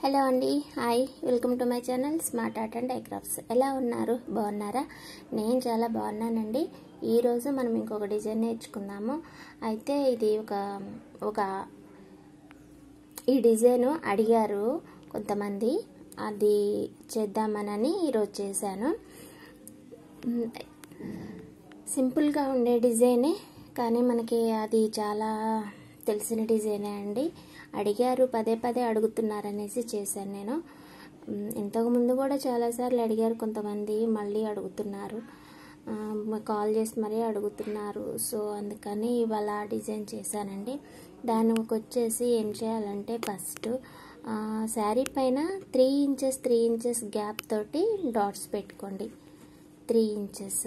Hello అండి hi welcome to my channel smart art and I crafts ఎలా ఉన్నారు బాగున్నారా నేను చాలా బాగున్నానండి ఈరోజు మనం ఇంకొక డిజైన్ నేర్చుకుందాము అయితే ఇది ఒక ఒక ఈ డిజైన్ అడిగారు కొంతమంది అది చేద్దామనని ఈరోజు చేశాను మ్, సింపుల్గా ఉండే డిజైనే కానీ మనకి అది చాలా తెలిసిన డిజైనే అండి అడిగారు పదే పదే అడుగుతున్నారనేసి చేశాను నేను మ్, ఇంతకుముందు కూడా చాలాసార్లు అడిగారు కొంతమంది మళ్ళీ అడుగుతున్నారు ఆ, కాల్ చేసి మరీ అడుగుతున్నారు సో అందుకని ఇవాళ డిజైన్ చేశానండి దానికి వచ్చేసి ఏం చేయాలంటే ఫస్ట్ శారీ పైన three inches three inches gap తోటి డాట్స్ పెట్టుకోండి త్రీ ఇంచెస్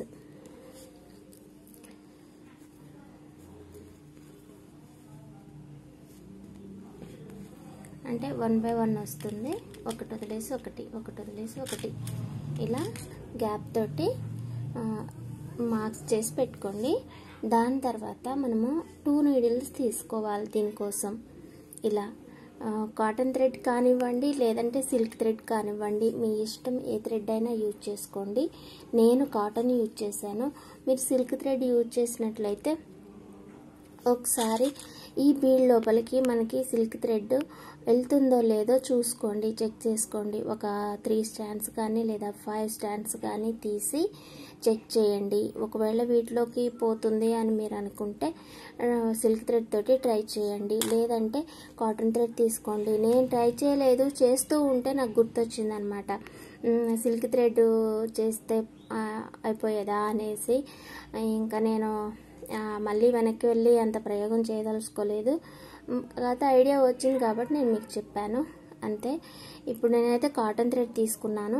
అంటే వన్ బై వన్ వస్తుంది ఒకటి వదిలేసి ఒకటి ఒకటి వదిలేసి ఒకటి ఇలా గ్యాప్ తోటి మార్క్స్ చేసి పెట్టుకోండి దాని తర్వాత మనము టూ నీడిల్స్ తీసుకోవాలి దీనికోసం ఇలా ఆ, కాటన్ థ్రెడ్ కానివ్వండి లేదంటే సిల్క్ థ్రెడ్ కానివ్వండి మీ ఇష్టం ఏ థ్రెడ్ అయినా యూజ్ చేసుకోండి నేను కాటన్ యూజ్ చేశాను మీరు సిల్క్ థ్రెడ్ యూజ్ చేసినట్లయితే ఒకసారి ఈ బీడ్ లోపలికి మనకి సిల్క్ థ్రెడ్ వెళ్తుందో లేదో చూసుకోండి చెక్ చేసుకోండి ఒక త్రీ స్టాండ్స్ కానీ లేదా ఫైవ్ స్టాండ్స్ కానీ తీసి చెక్ చేయండి ఒకవేళ వీటిలోకి పోతుంది అని మీరు అనుకుంటే ఆ, సిల్క్ థ్రెడ్ తోటి ట్రై చేయండి లేదంటే కాటన్ థ్రెడ్ తీసుకోండి నేను ట్రై చేయలేదు చేస్తూ ఉంటే నాకు గుర్తొచ్చిందనమాట ఉమ్, సిల్క్ థ్రెడ్ చేస్తే ఆ, అయిపోయేదా అనేసి ఇంకా నేను ఆ, మళ్ళీ వెనక్కి వెళ్ళి అంత ప్రయోగం చేయదలుచుకోలేదు మ్, గత ఐడియా వచ్చింది కాబట్టి నేను మీకు చెప్పాను అంతే ఇప్పుడు నేనైతే కాటన్ థ్రెడ్ తీసుకున్నాను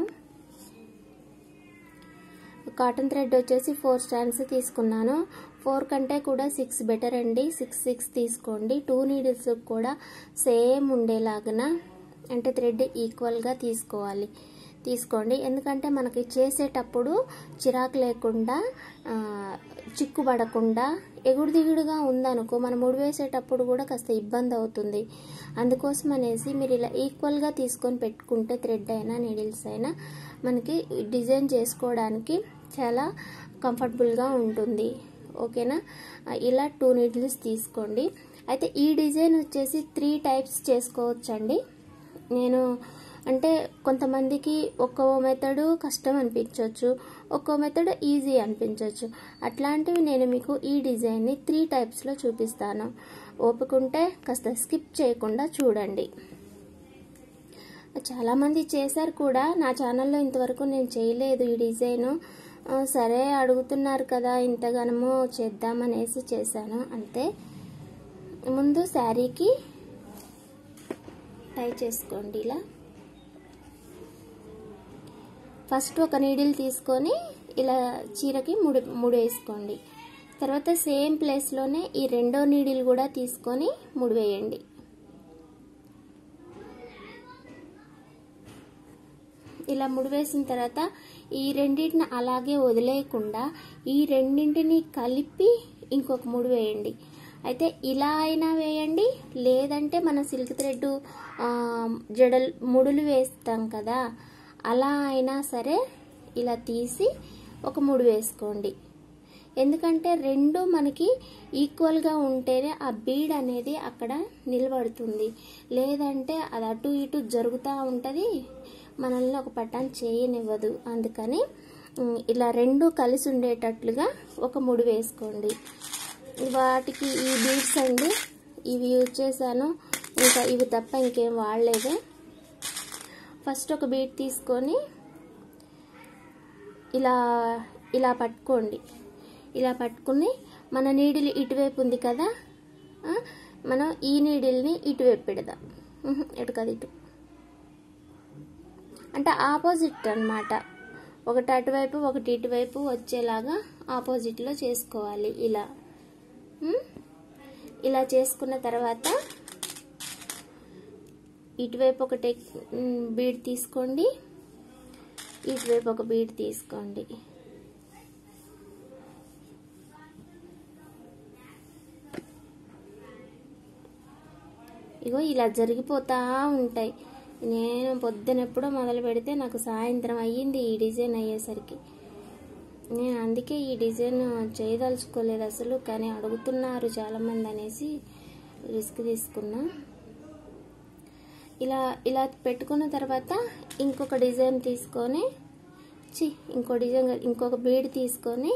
కాటన్ థ్రెడ్ వచ్చేసి ఫోర్ స్టాండ్స్ తీసుకున్నాను ఫోర్ కంటే కూడా సిక్స్ బెటర్ అండి సిక్స్ సిక్స్ తీసుకోండి టూ నీడిల్స్ కూడా సేమ్ ఉండేలాగన అంటే థ్రెడ్ ఈక్వల్గా తీసుకోవాలి తీసుకోండి ఎందుకంటే మనకి చేసేటప్పుడు చిరాకు లేకుండా ఆ, చిక్కు పడకుండా ఎగుడు దిగుడుగా ఉందనుకో మనం ముడి వేసేటప్పుడు కూడా కాస్త ఇబ్బంది అవుతుంది అందుకోసం అనేసి మీరు ఇలా ఈక్వల్గా తీసుకొని పెట్టుకుంటే థ్రెడ్ అయినా నీడిల్స్ అయినా మనకి డిజైన్ చేసుకోవడానికి చాలా కంఫర్టబుల్గా ఉంటుంది ఓకేనా ఆ, ఇలా టూ నీడిల్స్ తీసుకోండి అయితే ఈ డిజైన్ వచ్చేసి త్రీ టైప్స్ చేసుకోవచ్చండి నేను అంటే కొంతమందికి ఒక్కో మెథడ్ కష్టం అనిపించవచ్చు ఒక్కో మెథడ్ ఈజీ అనిపించవచ్చు అట్లాంటివి నేను మీకు ఈ డిజైన్ని త్రీ టైప్స్లో చూపిస్తాను ఓపికంటే కాస్త స్కిప్ చేయకుండా చూడండి చాలామంది చేశారు కూడా నా ఛానల్లో ఇంతవరకు నేను చేయలేదు ఈ డిజైన్ ఆ, సరే అడుగుతున్నారు కదా ఇంతగానము చేద్దామనేసి చేశాను అంతే ముందు శారీకి టై చేసుకోండి ఇలా ఫస్ట్ ఒక నీడిల్ తీసుకొని ఇలా చీరకి ముడి ముడి వేసుకోండి తర్వాత సేమ్ ప్లేస్లోనే ఈ రెండో నీడిల్ కూడా తీసుకొని ముడి వేయండి ఇలా ముడివేసిన తర్వాత ఈ రెండింటిని అలాగే వదిలేయకుండా ఈ రెండింటిని కలిపి ఇంకొక ముడి వేయండి అయితే ఇలా అయినా వేయండి లేదంటే మన సిల్క్ థ్రెడ్ జడలు ముడులు వేస్తాం కదా అలా అయినా సరే ఇలా తీసి ఒక ముడి వేసుకోండి ఎందుకంటే రెండు మనకి ఈక్వల్గా ఉంటేనే ఆ బీడ్ అనేది అక్కడ నిలబడుతుంది లేదంటే అది అటు ఇటు జరుగుతూ ఉంటుంది మనల్ని ఒక పట్టాన్ని చేయనివ్వదు అందుకని ఉమ్, ఇలా రెండు కలిసి ఉండేటట్లుగా ఒక ముడి వేసుకోండి వాటికి ఈ బీడ్స్ అండి ఇవి యూజ్ చేశాను ఇంకా ఇవి తప్ప ఇంకేం వాడలేదు ఫస్ట్ ఒక బీట్ తీసుకొని ఇలా ఇలా పట్టుకోండి ఇలా పట్టుకుని మన నీడిల్ ఇటువైపు ఉంది కదా ఆ, మనం ఈ నీడిల్ని ఇటువైపు పెడదాం ఉహు, ఇటు కాదు ఇటు అంటే ఆపోజిట్ అన్నమాట ఒకటి అటువైపు ఒకటి ఇటువైపు వచ్చేలాగా ఆపోజిట్లో చేసుకోవాలి ఇలా ఉమ్, ఇలా చేసుకున్న తర్వాత ఇటువైపు ఒకటి బీడ్ తీసుకోండి ఇటువైపు ఒక బీడ్ తీసుకోండి ఇగో ఇలా జరిగిపోతా ఉంటాయి నేను పొద్దున ఎప్పుడో మొదలు పెడితే నాకు సాయంత్రం అయ్యింది ఈ డిజైన్ అయ్యేసరికి నేను అందుకే ఈ డిజైన్ చేయదలుచుకోలేదు అసలు కానీ అడుగుతున్నారు చాలామంది అనేసి రిస్క్ తీసుకున్నా ఇలా ఇలా పెట్టుకున్న తర్వాత ఇంకొక డిజైన్ తీసుకొని చి ఇంకో డిజైన్ కాదు, ఇంకొక బీడ్ తీసుకొని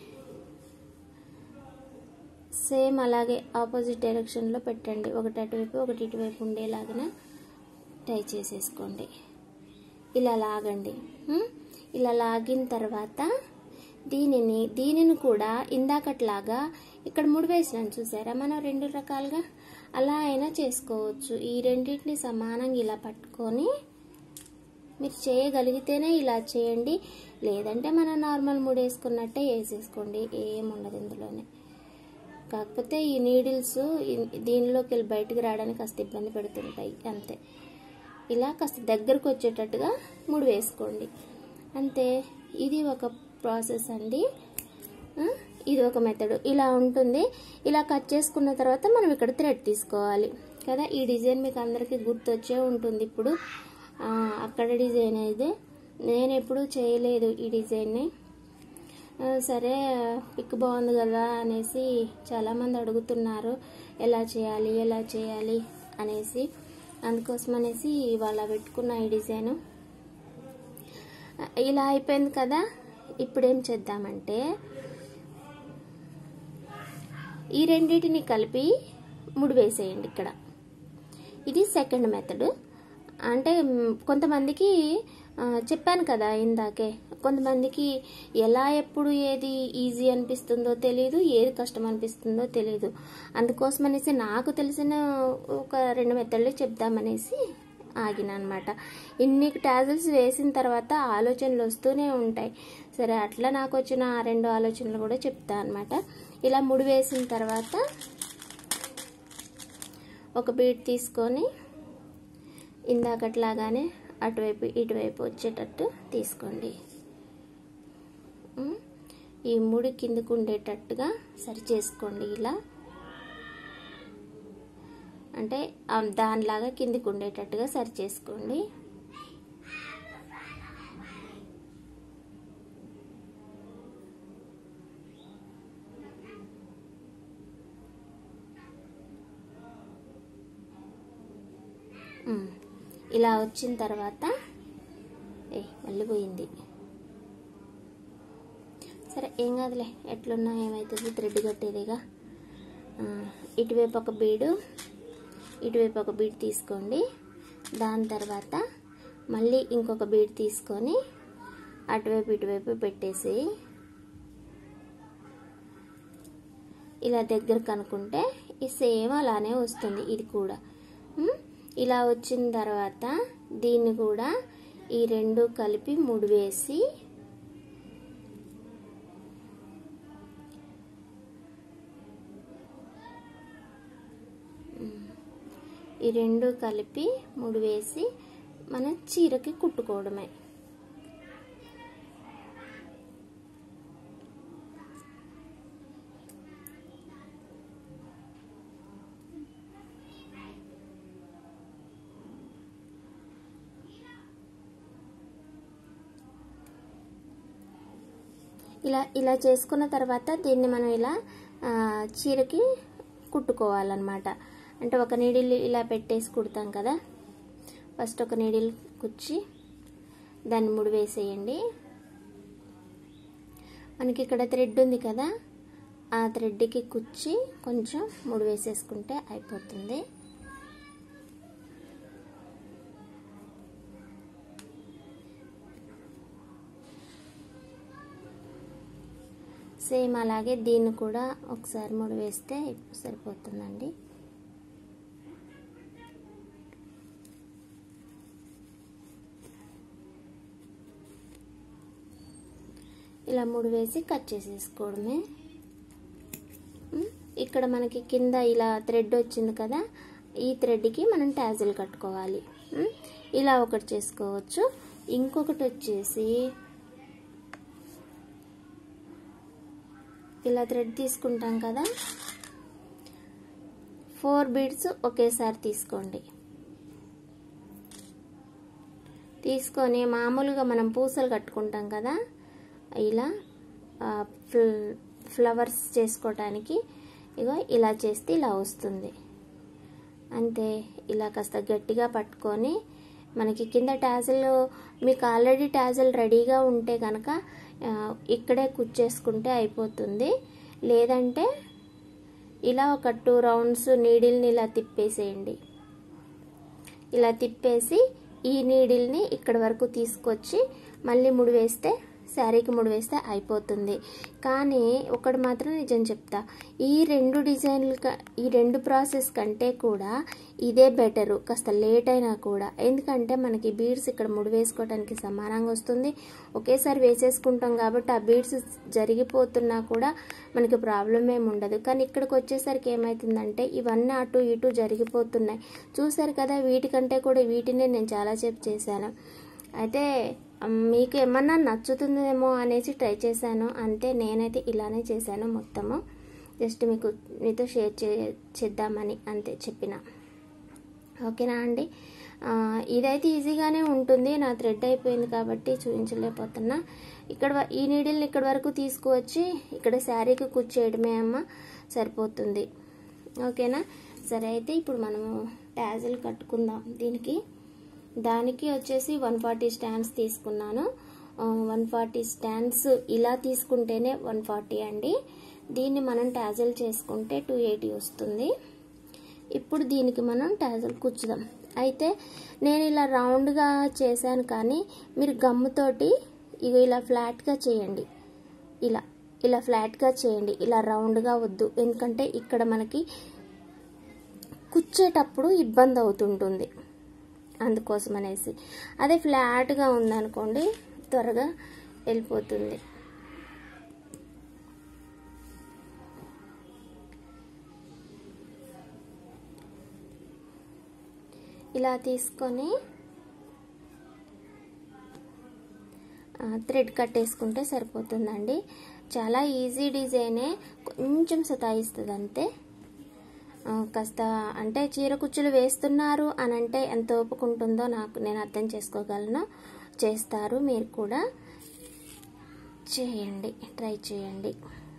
సేమ్ అలాగే ఆపోజిట్ డైరెక్షన్లో పెట్టండి ఒకటి అటువైపు ఒకటి ఇటువైపు ఉండేలాగా టై చేసేసుకోండి ఇలా లాగండి ఉం? ఇలా లాగిన తర్వాత దీనిని దీనిని కూడా ఇందాకట్లాగా ఇక్కడ ముడి వేసినాను చూసారా మనం రెండు రకాలుగా అలా అయినా చేసుకోవచ్చు ఈ రెండింటిని సమానంగా ఇలా పట్టుకొని మీరు చేయగలిగితేనే ఇలా చేయండి లేదంటే మనం నార్మల్ ముడి వేసుకున్నట్టే వేసేసుకోండి ఏం ఉండదు ఇందులోనే కాకపోతే ఈ నీడిల్స్ దీనిలోకి వెళ్ళి బయటికి రావడానికి కాస్త ఇబ్బంది పెడుతుంటాయి అంతే ఇలా కాస్త దగ్గరకు వచ్చేటట్టుగా ముడి వేసుకోండి అంతే ఇది ఒక ప్రాసెస్ అండి ఆ, ఇది ఒక మెథడ్ ఇలా ఉంటుంది ఇలా కట్ చేసుకున్న తర్వాత మనం ఇక్కడ థ్రెడ్ తీసుకోవాలి కదా ఈ డిజైన్ మీకు అందరికీ గుర్తొచ్చే ఉంటుంది ఇప్పుడు ఆ, అక్కడ డిజైన్ అయితే నేను ఎప్పుడూ చేయలేదు ఈ డిజైన్ని ఆ, సరే పిక్ బాగుంది కదా అనేసి చాలామంది అడుగుతున్నారు ఎలా చేయాలి ఎలా చేయాలి అనేసి అందుకోసం అనేసి ఇవాళ పెట్టుకున్న ఈ డిజైను ఆ, ఇలా అయిపోయింది కదా ఇప్పుడు ఏం చేద్దామంటే ఈ రెండింటిని కలిపి ముడి వేసేయండి ఇక్కడ ఇది సెకండ్ మెథడ్ అంటే మ్, కొంతమందికి ఆ, చెప్పాను కదా ఇందాకే కొంతమందికి ఎలా ఎప్పుడు ఏది ఈజీ అనిపిస్తుందో తెలియదు ఏది కష్టం అనిపిస్తుందో తెలియదు అందుకోసం అనేసి నాకు తెలిసిన ఒక రెండు మెథడ్లు చెప్దామనేసి ఆగిన అనమాట ఇన్ని టాజిల్స్ వేసిన తర్వాత ఆలోచనలు వస్తూనే ఉంటాయి సరే అట్లా నాకు వచ్చిన ఆ రెండు ఆలోచనలు కూడా చెప్తా అనమాట ఇలా ముడి వేసిన తర్వాత ఒక బీట్ తీసుకొని ఇందాకట్లాగానే అటువైపు ఇటువైపు వచ్చేటట్టు తీసుకోండి ఉమ్, ఈ ముడి కిందకు ఉండేటట్టుగా సరి చేసుకోండి ఇలా అంటే ఆ దానిలాగా కిందికి ఉండేటట్టుగా సరి చేసుకోండి ఉమ్, ఇలా వచ్చిన తర్వాత ఏ మళ్ళీ పోయింది సరే ఏం కాదులే ఎట్లున్నా ఏమవుతుంది థ్రెడ్ కట్టేదిగా ఆ, ఇటువైపు ఒక బీడు ఇటువైపు ఒక బీడ్ తీసుకోండి దాని తర్వాత మళ్ళీ ఇంకొక బీడ్ తీసుకొని అటువైపు ఇటువైపు పెట్టేసి ఇలా దగ్గర కనుక్కుంటే ఈ సేమ్ అలానే వస్తుంది ఇది కూడా ఉమ్, ఇలా వచ్చిన తర్వాత దీన్ని కూడా ఈ రెండు కలిపి ముడి వేసి ఈ రెండు కలిపి ముడి వేసి మన చీరకి కుట్టుకోవడమే ఇలా ఇలా చేసుకున్న తర్వాత దీన్ని మనం ఇలా ఆ, చీరకి కుట్టుకోవాలన్నమాట అంటే ఒక నీడిల్ ఇలా పెట్టేసి కుడతాం కదా ఫస్ట్ ఒక నీడిల్ కుచ్చి దాన్ని ముడి వేసేయండి మనకి ఇక్కడ థ్రెడ్ ఉంది కదా ఆ థ్రెడ్కి కుచ్చి కొంచెం ముడి వేసేసుకుంటే అయిపోతుంది సేమ్ అలాగే దీన్ని కూడా ఒకసారి ముడి వేస్తే సరిపోతుందండి ఇలా ముడి వేసి కట్ చేసేసుకోవడమే ఉమ్, ఇక్కడ మనకి కింద ఇలా థ్రెడ్ వచ్చింది కదా ఈ థ్రెడ్కి మనం ట్యాజిల్ కట్టుకోవాలి ఉమ్, ఇలా ఒకటి చేసుకోవచ్చు ఇంకొకటి వచ్చేసి ఇలా థ్రెడ్ తీసుకుంటాం కదా ఫోర్ బీడ్స్ ఒకేసారి తీసుకోండి తీసుకొని మామూలుగా మనం పూసలు కట్టుకుంటాం కదా ఇలా ఆ, ఫ్ల ఫ్లవర్స్ చేసుకోవటానికి ఇగో ఇలా చేస్తే ఇలా వస్తుంది అంతే ఇలా కాస్త గట్టిగా పట్టుకొని మనకి కింద టాజిల్ మీకు ఆల్రెడీ టాజిల్ రెడీగా ఉంటే కనుక ఆ, ఇక్కడే కుచ్చేసుకుంటే అయిపోతుంది లేదంటే ఇలా ఒక టూ రౌండ్స్ నీడిల్ని ఇలా తిప్పేసేయండి ఇలా తిప్పేసి ఈ నీడిల్ని ఇక్కడ వరకు తీసుకొచ్చి మళ్ళీ ముడి వేస్తే శారీకి ముడి వేస్తే అయిపోతుంది కానీ ఒకటి మాత్రం నిజం చెప్తా ఈ రెండు డిజైన్లు క- ఈ రెండు ప్రాసెస్ కంటే కూడా ఇదే బెటరు కాస్త లేట్ అయినా కూడా ఎందుకంటే మనకి బీడ్స్ ఇక్కడ ముడి వేసుకోవడానికి సమానంగా వస్తుంది ఒకేసారి వేసేసుకుంటాం కాబట్టి ఆ బీడ్స్ జరిగిపోతున్నా కూడా మనకి ప్రాబ్లం ఏమి ఉండదు కానీ ఇక్కడికి వచ్చేసరికి ఏమవుతుందంటే ఇవన్నీ అటు ఇటు జరిగిపోతున్నాయి చూసారు కదా వీటికంటే కూడా వీటినే నేను చాలాసేపు చేశాను అయితే మ్, మీకు ఏమన్నా నచ్చుతుందేమో అనేసి ట్రై చేశాను అంతే నేనైతే ఇలానే చేశాను మొత్తము జస్ట్ మీకు మీతో షేర్ చే చేద్దామని అంతే చెప్పిన ఓకేనా అండి ఆ, ఇదైతే ఈజీగానే ఉంటుంది నా థ్రెడ్ అయిపోయింది కాబట్టి చూపించలేకపోతున్నా ఇక్కడ వ- ఈ నీడిల్ని ఇక్కడ వరకు తీసుకువచ్చి ఇక్కడ శారీకి కుచ్చేయడమే అమ్మ సరిపోతుంది ఓకేనా సరే అయితే ఇప్పుడు మనము ట్యాజిల్ కట్టుకుందాం దీనికి దానికి వచ్చేసి వన్ ఫార్టీ స్టాండ్స్ తీసుకున్నాను వన్ ఫార్టీ స్టాండ్స్ ఇలా తీసుకుంటేనే వన్ ఫార్టీ అండి దీన్ని మనం టాజిల్ చేసుకుంటే టూ ఎయిటీ వస్తుంది ఇప్పుడు దీనికి మనం టాజిల్ కుచ్చుదాం అయితే నేను ఇలా రౌండ్గా చేశాను కానీ మీరు గమ్ముతోటి ఇక ఇలా ఫ్లాట్గా చేయండి ఇలా ఇలా ఫ్లాట్గా చేయండి ఇలా రౌండ్గా వద్దు ఎందుకంటే ఇక్కడ మనకి కుచ్చేటప్పుడు ఇబ్బంది అవుతుంటుంది అందుకోసం అనేసి అదే ఫ్లాట్గా ఉందనుకోండి త్వరగా వెళ్ళిపోతుంది ఇలా తీసుకొని థ్రెడ్ కట్టేసుకుంటే సరిపోతుందండి చాలా ఈజీ డిజైనే కొంచెం సతాయిస్తుంది అంతే ఆ, కాస్త అంటే చీర కుచ్చులు వేస్తున్నారు అని అంటే ఎంత ఒప్పుకుంటుందో నాకు నేను అర్థం చేసుకోగలను చేస్తారు మీరు కూడా చేయండి ట్రై చేయండి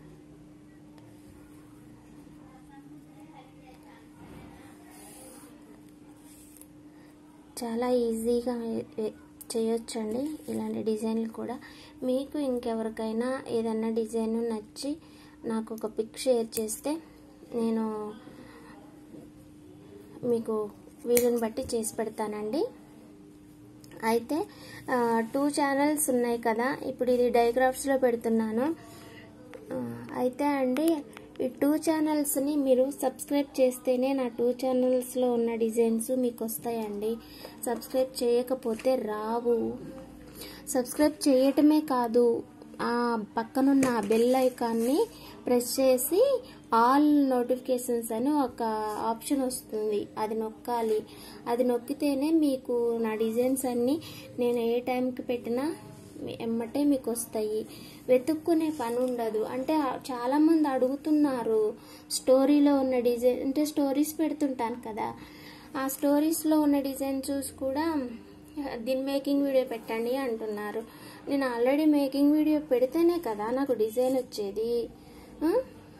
చాలా ఈజీగా వే- వే- చేయొచ్చండి ఇలాంటి డిజైన్లు కూడా మీకు ఇంకెవరికైనా ఏదన్నా డిజైన్ నచ్చి నాకు ఒక పిక్ షేర్ చేస్తే నేను మీకు వీలుని బట్టి చేసి పెడతానండి అయితే టూ ఛానల్స్ ఉన్నాయి కదా ఇప్పుడు ఇది డైగ్రాఫ్స్లో పెడుతున్నాను ఆ, అయితే అండి ఈ టూ ఛానల్స్ని మీరు సబ్స్క్రైబ్ చేస్తేనే నా టూ ఛానల్స్లో ఉన్న డిజైన్స్ మీకు వస్తాయండి సబ్స్క్రైబ్ చేయకపోతే రావు సబ్స్క్రైబ్ చేయటమే కాదు ఆ పక్కనున్న ఆ బెల్ ఐకాన్ని ప్రెస్ చేసి ఆల్ నోటిఫికేషన్స్ అని ఒక ఆప్షన్ వస్తుంది అది నొక్కాలి అది నొక్కితేనే మీకు నా డిజైన్స్ అన్నీ నేను ఏ టైంకి పెట్టినా మీ- ఎమ్మటే మీకు వస్తాయి వెతుక్కునే పని ఉండదు అంటే ఆ- చాలా మంది అడుగుతున్నారు స్టోరీలో ఉన్న డిజైన్ అంటే స్టోరీస్ పెడుతుంటాను కదా ఆ స్టోరీస్లో ఉన్న డిజైన్ చూసి కూడా దీని మేకింగ్ వీడియో పెట్టండి అంటున్నారు నేను ఆల్రెడీ మేకింగ్ వీడియో పెడితేనే కదా నాకు డిజైన్ వచ్చేది ఆ?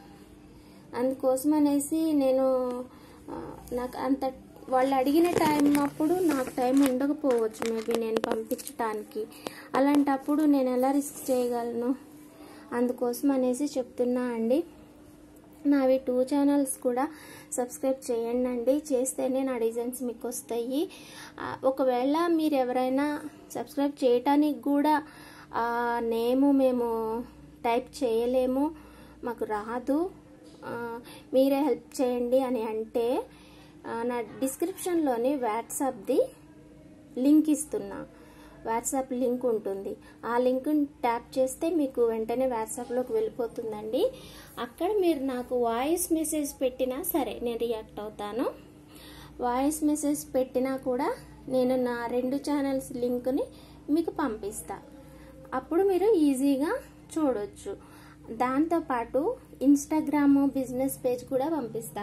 అందుకోసం అనేసి నేను ఆ, నాకు అంత వాళ్ళు అడిగిన టైం అప్పుడు నాకు టైం ఉండకపోవచ్చు మేబీ నేను పంపించటానికి అలాంటప్పుడు నేను ఎలా రిస్క్ చేయగలను అందుకోసం అనేసి చెప్తున్నా అండి నావి టూ ఛానల్స్ కూడా సబ్స్క్రైబ్ చేయండి అండి చేస్తేనే నా డిజైన్స్ మీకు వస్తాయి ఆ, ఒకవేళ మీరు ఎవరైనా సబ్స్క్రైబ్ చేయటానికి కూడా ఆ నేము మేము టైప్ చేయలేము మాకు రాదు ఆ, మీరే హెల్ప్ చేయండి అని అంటే ఆ, నా డిస్క్రిప్షన్లోని వాట్సాప్ది లింక్ ఇస్తున్నా వాట్సాప్ లింక్ ఉంటుంది ఆ లింక్ని ట్యాప్ చేస్తే మీకు వెంటనే వాట్సాప్లోకి వెళ్ళిపోతుందండి అక్కడ మీరు నాకు వాయిస్ మెసేజ్ పెట్టినా సరే నేను రియాక్ట్ అవుతాను వాయిస్ మెసేజ్ పెట్టినా కూడా నేను నా రెండు ఛానల్స్ లింక్ని మీకు పంపిస్తా అప్పుడు మీరు ఈజీగా చూడొచ్చు దాంతోపాటు ఇన్స్టాగ్రామ్ బిజినెస్ పేజ్ కూడా పంపిస్తా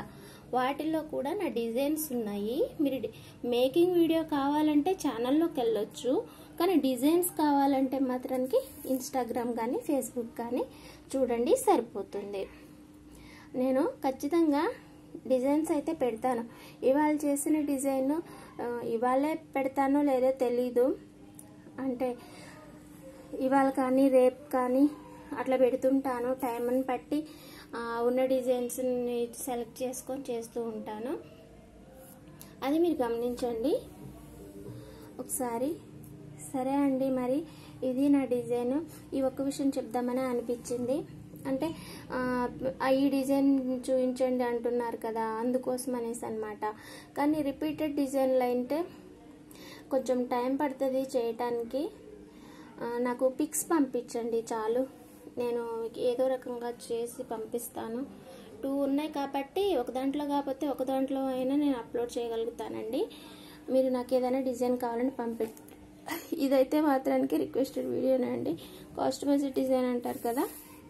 వాటిల్లో కూడా నా డిజైన్స్ ఉన్నాయి మీరు డి- మేకింగ్ వీడియో కావాలంటే ఛానల్లోకి వెళ్ళొచ్చు కానీ డిజైన్స్ కావాలంటే మాత్రానికి ఇన్స్టాగ్రామ్ కానీ ఫేస్బుక్ కానీ చూడండి సరిపోతుంది నేను ఖచ్చితంగా డిజైన్స్ అయితే పెడతాను ఇవాళ చేసిన డిజైన్ ఆ, ఇవాళే పెడతానో లేదో తెలీదు అంటే ఇవాళ కానీ రేపు కానీ అట్లా పెడుతుంటాను టైంని బట్టి ఆ, ఉన్న డిజైన్స్ని సెలెక్ట్ చేసుకొని చేస్తూ ఉంటాను అది మీరు గమనించండి ఒకసారి సరే అండి మరి ఇది నా డిజైన్ ఈ ఒక్క విషయం చెప్దామని అనిపించింది అంటే ఆ, ఈ డిజైన్ చూపించండి అంటున్నారు కదా అందుకోసం అనేసి అనమాట కానీ రిపీటెడ్ డిజైన్లు అయితే కొంచెం టైం పడుతుంది చేయటానికి ఆ, నాకు పిక్స్ పంపించండి చాలు నేను ఏదో రకంగా చేసి పంపిస్తాను టూ ఉన్నాయి కాబట్టి ఒక దాంట్లో కాకపోతే ఒక దాంట్లో అయినా నేను అప్లోడ్ చేయగలుగుతానండి మీరు నాకు ఏదైనా డిజైన్ కావాలని పంపి ఇదైతే మాత్రానికి రిక్వెస్టెడ్ వీడియోనే అండి కాస్టమైజ్ డిజైన్ అంటారు కదా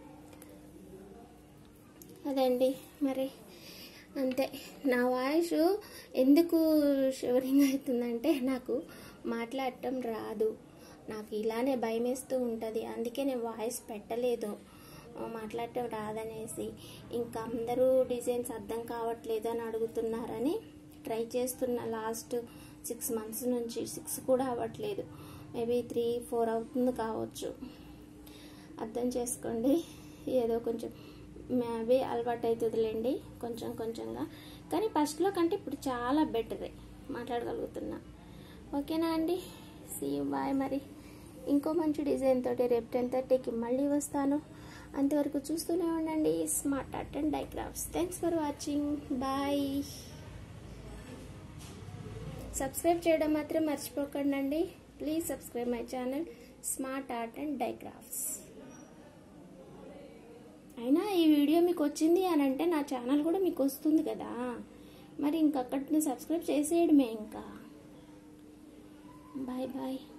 అదండి మరి అంతే నా వాయిస్ ఎందుకు షివరింగ్ అవుతుందంటే నాకు మాట్లాడటం రాదు నాకు ఇలానే భయం వేస్తూ ఉంటుంది అందుకే నేను వాయిస్ పెట్టలేదు ఆ, మాట్లాడటం రాదనేసి ఇంకా అందరూ డిజైన్స్ అర్థం కావట్లేదు అని అడుగుతున్నారని ట్రై చేస్తున్న లాస్ట్ సిక్స్ మంత్స్ నుంచి సిక్స్ కూడా అవ్వట్లేదు మేబీ త్రీ ఫోర్ అవుతుంది కావచ్చు అర్థం చేసుకోండి ఏదో కొంచెం మేబీ అలవాటు అవుతుందిలేండి కొంచెం కొంచెంగా కానీ ఫస్ట్లో కంటే ఇప్పుడు చాలా బెటరే మాట్లాడగలుగుతున్నా ఓకేనా అండి సీ బాయ్ మరి ఇంకో మంచి డిజైన్ తోటి రేపు టెన్ థర్టీకి మళ్ళీ వస్తాను అంతవరకు చూస్తూనే ఉండండి smart art and DIY crafts thanks for watching bye subscribe చేయడం మాత్రం మర్చిపోకండి please subscribe my channel smart art and DIY crafts అయినా ఈ వీడియో మీకు వచ్చింది అని అంటే నా ఛానల్ కూడా మీకు వస్తుంది కదా మరి ఇంకక్కడిని సబ్స్క్రైబ్ చేసేయడమే ఇంకా బాయ్ బాయ్